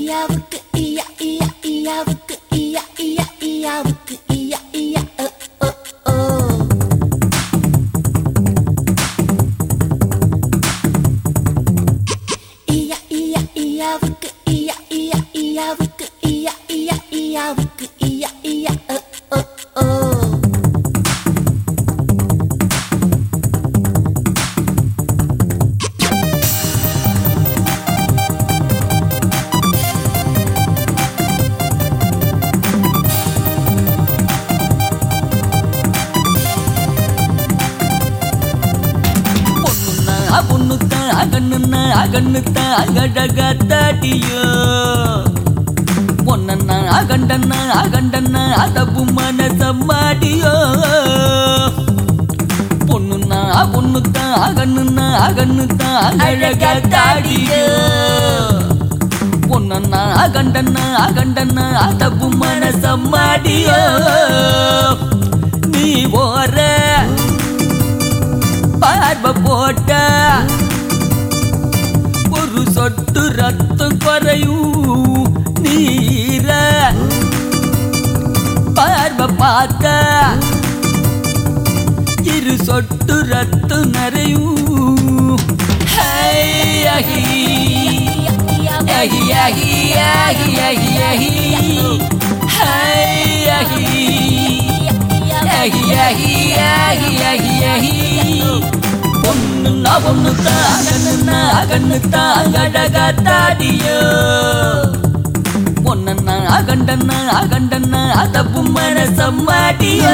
ஈயாவுக்கு ஈயா ஈயா ஈயாவுக்கு ஈயா ஈயா ஈயாவுக்கு ஈயா ஈயா ஓ ஓ ஓ ஈயா ஈயா ஈயாவுக்கு ஈயா ஈயா ஈயாவுக்கு ஈயா ஈயா ஈயாவுக்கு ஈயா ஈயா ஓ ஓ ஓ பொண்ணுன்னா பொண்ணுத்தான் அகண்ணுன்னா அகண்ணுத்தான் அகடகத்தாட்டியோ பொண்ணன்னா அகண்டன்னா அகண்டன்னா அதப்பு மனசம்மாடியோ பொண்ணுன்னா பொண்ணுத்தான் அகண்ணுன்னா அகண்ணுத்தான் அகடகத்தாடியோ பொண்ணன்னா அகண்டன்னா அகண்டன்னா அதப்பு மனசம்மாடியோ நீ போற பார்வை போட்ட ஒரு சொட்டு ரத்தம் குறையும் நீர பார்வை பார்த்த இரு சொட்டு ரத்தம் நிறையும் ஹை, அஹி. அஹி, அஹி, அஹி, அஹி, அஹி. ஹை, அஹி. அஹி, அஹி, அஹி, அஹி, அஹி. பொண்ணுன்னா பொண்ணுத்தான் அகண்ணுன்னா அகண்ணுத்தான் அகடகத்தாடியோ பொண்ணன்னா அகண்டன்னா அகண்டன்னா அதப்பு மனசம்மாடியோ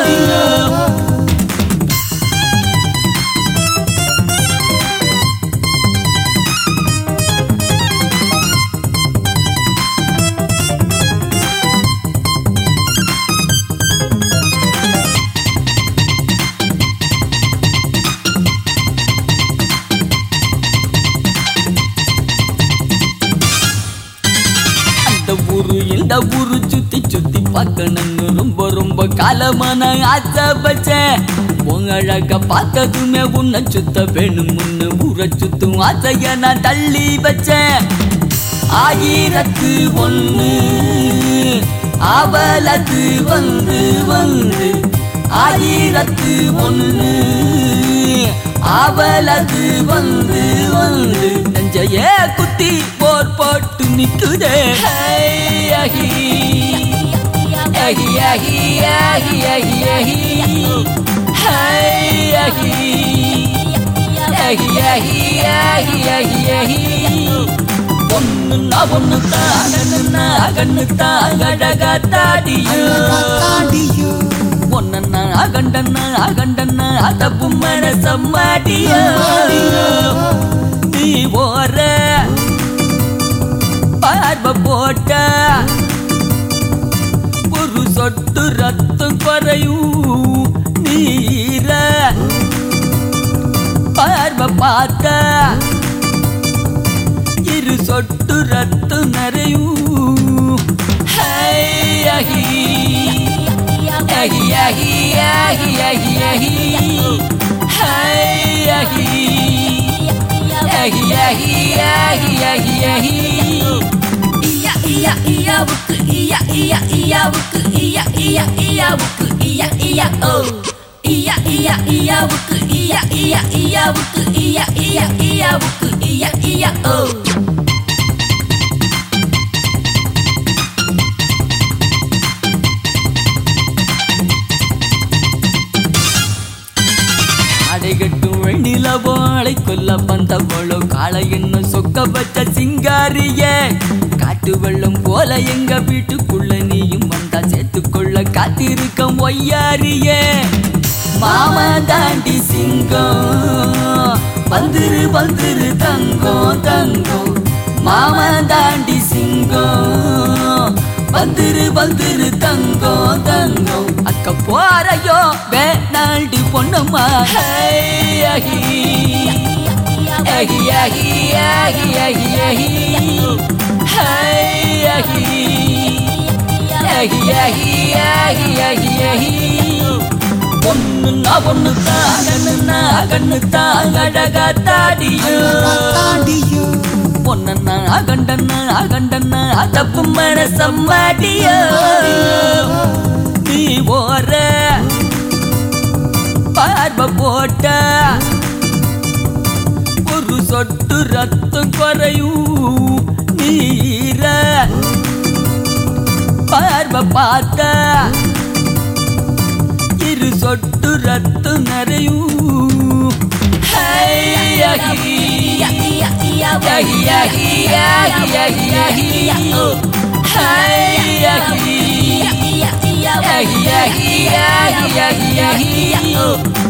அந்த ஊரு இந்த ஊரு சுத்தி சுத்தி பார்க்கணும்னு ரொம்ப ரொம்ப காலமான ஆசை வச்சேன் உங்க அழக பார்த்ததுமே உன்னை சுத்த வேணும்னு ஊரை சுத்தும் ஆசைய நான் தள்ளி வச்சேன் ஆயிரத்து ஒண்ணு அவலது வந்து வந்து ஆயிரத்து ஒண்ணு அவலது வந்து வந்து நெஞ்சையே குத்தி போர் போட்டு நிக்குதே ஹை, அஹி. அஹி, அஹி, அஹி, அஹி, அஹி. ஹை, அஹி. அஹி, அஹி, அஹி, அஹி, அஹி. பொண்ணுன்னா பொண்ணுத்தான் அகண்ணுன்னா அகண்ணுத்தான் அகடகத்தாடியோ பொண்ணன்னா அகண்டன்னா அகண்டன்னா அதப்பு மனசம்மாடியோ நீ போற பார்வை போட்ட ஒரு சொட்டு ரத்தம் குறையும் நீர பார்வை பார்த்த இரு சொட்டு ரத்தம் நிறையும் ஹை, அஹி. அஹி, அஹி, அஹி, அஹி, அஹி. ஹை, அஹி. அஹி, அஹி, அஹி, அஹி, அஹி. ஈயா ஈயா ஈயாவுக்கு ஈயா ஈயா ஈயாவுக்கு ஈயா ஈயா ஈயாவுக்கு ஈயா ஈயா ஓ ஈயா ஈயா ஈயாவுக்கு ஈயா ஈயா ஈயாவுக்கு ஈயா ஈயா ஈயாவுக்கு ஈயா ஈயா ஓ அடைகட்டும் வெண்ணிலவோ அலை கொல்ல பந்தவளோ காளை என்ன சொக்க வச்ச சிங்காரியே காட்டு வெள்ளம் போல எங்க வீட்டுக்குள்ள நீயும் வந்தா சேர்த்துக்கொள்ள காத்திருக்க ஒய்யாரியே மாமா தாண்டி சிங்கம் வந்துரு வந்துரு தங்கம் தங்கம் மாமா தாண்டி சிங்கம் வந்துரு வந்துரு தங்கம் தங்கம் அக்க போறையோ வேணாண்டி பொண்ணம்மா ஹை, அஹி. அஹி, அஹி, அஹி, அஹி, அஹி. ஹை, அஹி. அஹி, அஹி, அஹி, அஹி, அஹி. பொண்ணுன்னா பொண்ணுத்தான் அகண்ணுன்னா அகண்ணுத்தான் அழகா தாடியோ பொன்னண்ணா அகண்டண்ணா அகண்டண்ணா தப்பு மனசம்மாடியோ நீ ஓர பார்வை போட்ட ஒரு சொட்டு ரத்தம் குறையும் நீர பார்வை பார்த்த இரு சொட்டு ரத்தம் நிறையும் ஹையா iya iya iya Ya ya ya ya ya ya oh Hai ya iya iya iya ya ya ya ya ya ya oh